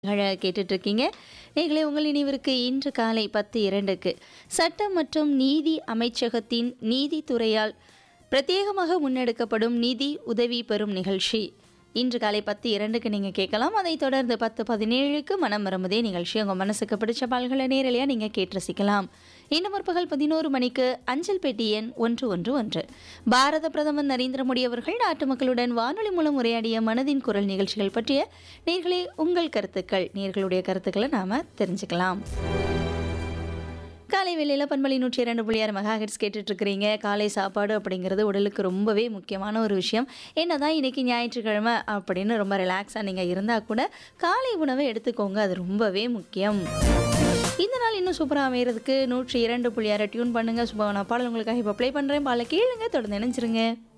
நிகழ கேட்டுட்டு இருக்கீங்க நீங்களே உங்கள் நினைவிற்கு இன்று காலை பத்து இரண்டுக்கு சட்டம் மற்றும் நீதி அமைச்சகத்தின் நீதித்துறையால் பிரத்யேகமாக முன்னெடுக்கப்படும் நிதி உதவி பெறும் நிகழ்ச்சி இன்று காலை பத்து இரண்டுக்கு நீங்கள் கேட்கலாம் அதைத் தொடர்ந்து பத்து பதினேழுக்கு மனம் மறமுதே நிகழ்ச்சி உங்கள் மனசுக்கு பிடிச்ச பால்களை நேரலையாக நீங்கள் கேட்டு ரசிக்கலாம் இன்னும் முற்பகல் பதினோரு மணிக்கு அஞ்சல் பெட்டி எண் ஒன்று ஒன்று ஒன்று பாரத பிரதமர் நரேந்திர மோடி அவர்கள் நாட்டு மக்களுடன் வானொலி மூலம் உரையாடிய மனதின் குரல் நிகழ்ச்சிகள் பற்றிய நேர்களே உங்கள் கருத்துக்கள் நேர்களுடைய கருத்துக்களை நாம் தெரிஞ்சுக்கலாம் காலை வேளையில் பண்பலி நூற்றி இரண்டு புள்ளி ஆறு மெகா ஹெட்ஸ் கேட்டுட்ருக்கிறீங்க காலை சாப்பாடு அப்படிங்கிறது உடலுக்கு ரொம்பவே முக்கியமான ஒரு விஷயம் என்னதான் இன்னைக்கு ஞாயிற்றுக்கிழமை அப்படின்னு ரொம்ப ரிலாக்ஸாக நீங்கள் இருந்தால் கூட காலை உணவை எடுத்துக்கோங்க அது ரொம்பவே முக்கியம் இந்த நாள் இன்னும் சூப்பராக அமைகிறதுக்கு நூற்றி இரண்டு புள்ளி ஆறு டியூன் பண்ணுங்கள் சுபவன பாடல் உங்களுக்காக இப்போ ப்ளே பண்ணுறேன் பாலை கேளுங்க தொடர்ந்து நினைச்சிருங்க